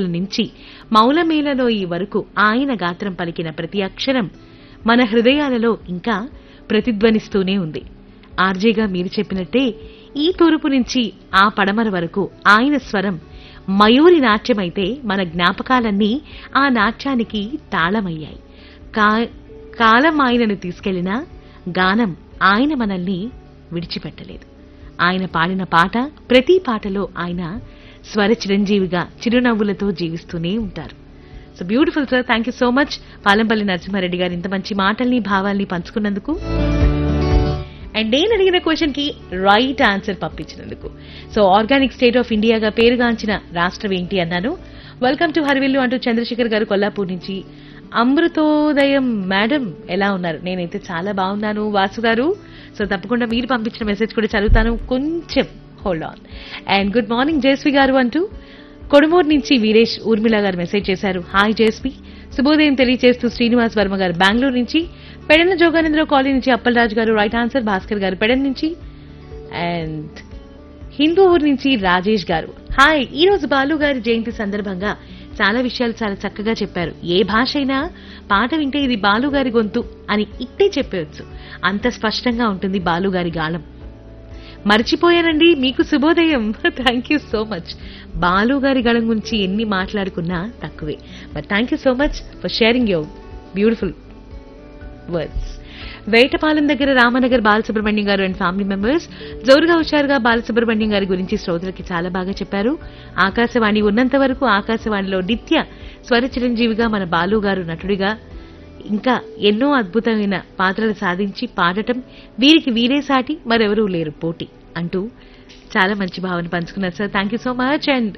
ఊరేగింపుల నుంచి మౌలమేలలో ఈ వరకు ఆయన గాత్రం పలికిన ప్రతి అక్షరం మన హృదయాలలో ఇంకా ప్రతిధ్వనిస్తూనే ఉంది ఆర్జేగా మీరు చెప్పినట్టే ఈ తూర్పు నుంచి ఆ పడమర వరకు ఆయన స్వరం మయూరి నాట్యమైతే మన జ్ఞాపకాలన్నీ ఆ నాట్యానికి తాళమయ్యాయి కా- కాలం ఆయనను తీసుకెళ్లినా గానం ఆయన మనల్ని విడిచిపెట్టలేదు ఆయన పాడిన పాట ప్రతి పాటలో ఆయన స్వర చిరంజీవిగా చిరునవ్వులతో జీవిస్తూనే ఉంటారు so beautiful sir thank you so much Palampalli Narasimha Reddy garu ఇంత మంచి మాటల్ని భావాల్ని పంచుకున్నందుకు అండ్ నేను అడిగిన క్వశ్చన్ కి రైట్ ఆన్సర్ పంపించినందుకు సో ఆర్గానిక్ స్టేట్ ఆఫ్ ఇండియాగా పేరుగాంచిన రాష్ట్రం ఏంటి అన్నాను వెల్కమ్ టు హర్విల్లు అంటూ చంద్రశేఖర్ గారు కొల్లాపూర్ నుంచి అమృతోదయం మేడం ఎలా ఉన్నారు నేనైతే చాలా బాగున్నాను వాసు గారు సో తప్పకుండా మీరు పంపించిన మెసేజ్ కూడా చదువుతాను కొంచెం hold on and good morning Jayashree garu అంటూ కొడుమూరు నుంచి వీరేష్ ఊర్మిళ గారు మెసేజ్ చేశారు హాయ్ జయశ్రీ శుభోదయం తెలియజేస్తూ శ్రీనివాస్ వర్మ గారు బెంగళూరు నుంచి పెడన జోగానంద్ర కాలనీ నుంచి అప్పలరాజు గారు రైట్ ఆన్సర్ భాస్కర్ గారు పెడన్ నుంచి అండ్ హిందూపూర్ నుంచి రాజేష్ గారు హాయ్ ఈ రోజు బాలు గారి జయంతి సందర్భంగా చాలా విషయాలు చాలా చక్కగా చెప్పారు ఏ భాష అయినా పాట వింటే ఇది బాలు గారి గొంతు అని ఇట్టే చెప్పవచ్చు అంత స్పష్టంగా ఉంటుంది బాలు గారి గాలం మర్చిపోయానండి మీకు శుభోదయం thank you so much Balu గారి గళం గురించి ఎన్ని మాట్లాడుకున్నా తక్కువే but thank you so much for sharing your beautiful words Vetapalem దగ్గర రామనగర్ బాలసుబ్రహ్మణ్యం గారు అండ్ ఫ్యామిలీ మెంబర్స్ జోరుగా హుషారుగా బాలసుబ్రహ్మణ్యం గారి గురించి శ్రోతలకి చాలా బాగా చెప్పారు ఆకాశవాణి ఉన్నంత వరకు ఆకాశవాణిలో నిత్య స్వర చిరంజీవిగా మన బాలు గారు నటుడిగా ఇంకా ఎన్నో అద్భుతమైన పాత్రలు సాధించి పాడటం వీరికి వీరే సాటి మరెవరూ లేరు పోటీ అంటూ చాలా మంచి భావన పంచుకున్నారు sir thank you so much and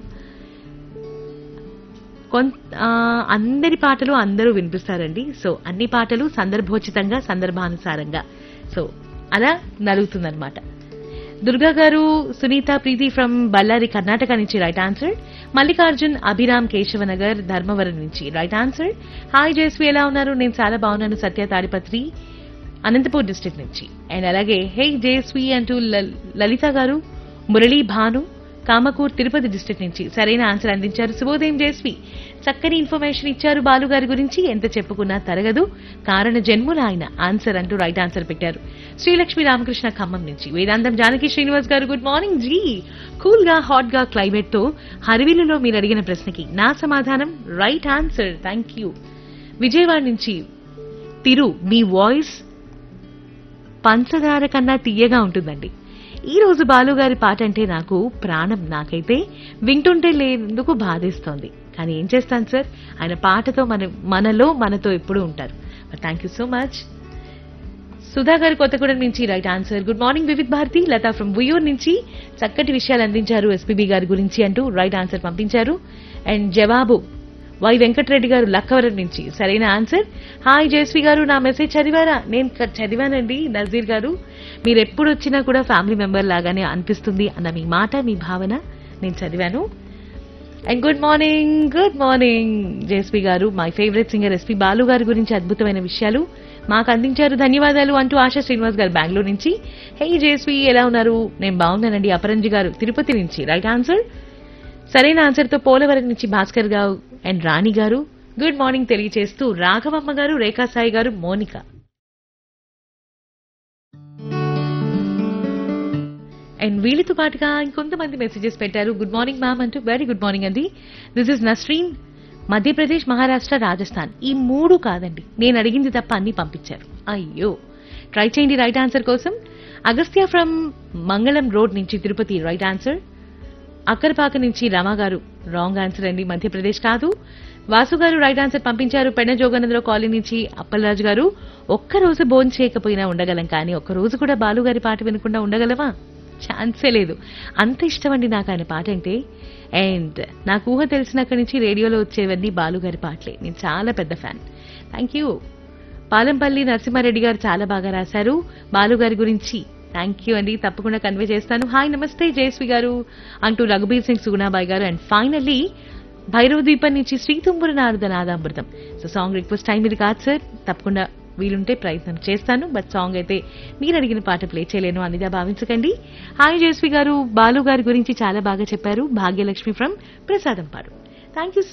కొంత ఆ, అందరి పాటలు అందరూ వినిపిస్తారండి సో అన్ని పాటలు సందర్భోచితంగా సందర్భానుసారంగా సో అలా నలుగుతుందన్నమాట దుర్గా గారు సునీత ప్రీతి ఫ్రమ్ బళ్ళారి కర్ణాటక నుంచి రైట్ ఆన్సర్ మల్లికార్జున్ అభిరామ్ కేశవనగర్ ధర్మవరం నుంచి రైట్ ఆన్సర్ హాయ్ జయశ్రీ ఎలా ఉన్నారు నేను చాలా బాగున్నాను సత్య తాడిపత్రి అనంతపూర్ డిస్ట్రిక్ట్ నుంచి అండ్ అలాగే హే జయశ్రీ అంటూ లల్- లలిత గారు మురళీ భాను కామకూర్ తిరుపతి డిస్ట్రిక్ట్ నుంచి సరైన ఆన్సర్ అందించారు శుభోదయం జయశ్రీ చక్కని ఇన్ఫర్మేషన్ ఇచ్చారు బాలు గారి గురించి ఎంత చెప్పుకున్నా తరగదు కారణ జన్ముల ఆయన ఆన్సర్ అంటూ రైట్ ఆన్సర్ పెట్టారు శ్రీలక్ష్మి రామకృష్ణ ఖమ్మం నుంచి వేదాంతం Janaki Srinivas garu good morning ji cool గా హాట్ గా క్లైమేట్ తో హరివిల్లులో మీరు అడిగిన ప్రశ్నకి నా సమాధానం right answer thank you Vijayawada నుంచి తిరు మీ వాయిస్ పంచదార కన్నా తీయగా ఉంటుందండి ఈ రోజు బాలుగారి పాట అంటే నాకు ప్రాణం నాకైతే వింటుంటే లేందుకు బాధేస్తోంది కానీ ఏం చేస్తాను సార్ ఆయన పాటతో మన మనలో మనతో ఎప్పుడూ ఉంటారు thank you so much Sudha garu Kothagudem నుంచి right answer good morning Vividh Bharati Latha from Uyyur నుంచి చక్కటి విషయాలు అందించారు ఎస్పీబీ గారి గురించి అంటూ రైట్ ఆన్సర్ పంపించారు అండ్ జవాబు వై వెంకటరెడ్డి గారు లక్కవరం నుంచి సరైన ఆన్సర్ హాయ్ జయశ్రీ గారు నా మెసేజ్ చదివారా నేను క- చదివానండి నజీర్ గారు మీరు ఎప్పుడు వచ్చినా కూడా ఫ్యామిలీ మెంబర్ లాగానే అనిపిస్తుంది అన్న మీ మాట మీ భావన నేను చదివాను and good morning good morning J S P garu my favourite singer S P Balu గారి గురించి అద్భుతమైన విషయాలు మాకు అందించారు ధన్యవాదాలు అంటూ ఆశా శ్రీనివాస్ గారు బెంగళూరు నుంచి హే జేఎస్పీ ఎలా ఉన్నారు నేను బాగున్నానండి అపరంజి గారు తిరుపతి నుంచి రైట్ ఆన్సర్ సరైన ఆన్సర్ తో పోలవరం నుంచి భాస్కర్ గారు అండ్ రాణి గారు గుడ్ మార్నింగ్ తెలియజేస్తూ రాఘవమ్మ గారు రేఖా సాయి గారు మోనిక అండ్ వీళ్ళతో పాటుగా ఇంకొంతమంది మెసేజెస్ పెట్టారు గుడ్ మార్నింగ్ మ్యామ్ అంటూ వెరీ గుడ్ మార్నింగ్ అండి దిస్ ఇస్ నస్రీన్ మధ్యప్రదేశ్ మహారాష్ట్ర రాజస్థాన్ ఈ మూడు కాదండి నేను అడిగింది తప్ప అన్ని పంపించారు అయ్యో ట్రై చేయండి రైట్ ఆన్సర్ కోసం అగస్త్య ఫ్రమ్ మంగళం రోడ్ నుంచి తిరుపతి రైట్ ఆన్సర్ అక్కరపాక నుంచి రమా గారు రాంగ్ ఆన్సర్ అండి మధ్యప్రదేశ్ కాదు వాసు గారు రైట్ ఆన్సర్ పంపించారు పెన్న జోగనంద్ర కాలనీ నుంచి అప్పలరాజు గారు ఒక్క రోజు భోజనం చేయకపోయినా ఉండగలం కానీ ఒక్క రోజు కూడా బాలు గారి పాట వినకుండా ఉండగలమా ఛాన్సే లేదు అంత ఇష్టం అండి నాకు ఆయన పాట అంటే అండ్ నాకు ఊహ తెలిసినక్కడి నుంచి రేడియోలో వచ్చేవన్నీ బాలు గారి పాటలే నేను చాలా పెద్ద fan thank you Palampalli Narasimha Reddy garu చాలా బాగా రాశారు బాలు గారి గురించి థ్యాంక్ యూ అండి తప్పకుండా కన్వే చేస్తాను హాయ్ నమస్తే జయశ్రీ గారు అంటూ రఘుబీర్ సింగ్ సుగుణాబాయ్ గారు అండ్ ఫైనల్లీ భైరవ దీపం నుంచి శ్రీతుంబుర నారద నాదామృతం సో సాంగ్ రిక్వెస్ట్ టైం ఇది కాదు సార్ తప్పకుండా వీలుంటే ప్రయత్నం చేస్తాను బట్ సాంగ్ అయితే మీరు అడిగిన పాట ప్లే చేయలేను అనిదా భావించకండి హాయ్ జయశ్రీ గారు బాలు గారి గురించి చాలా బాగా చెప్పారు భాగ్యలక్ష్మి ఫ్రమ్ ప్రసాదం పాడు థ్యాంక్ యూ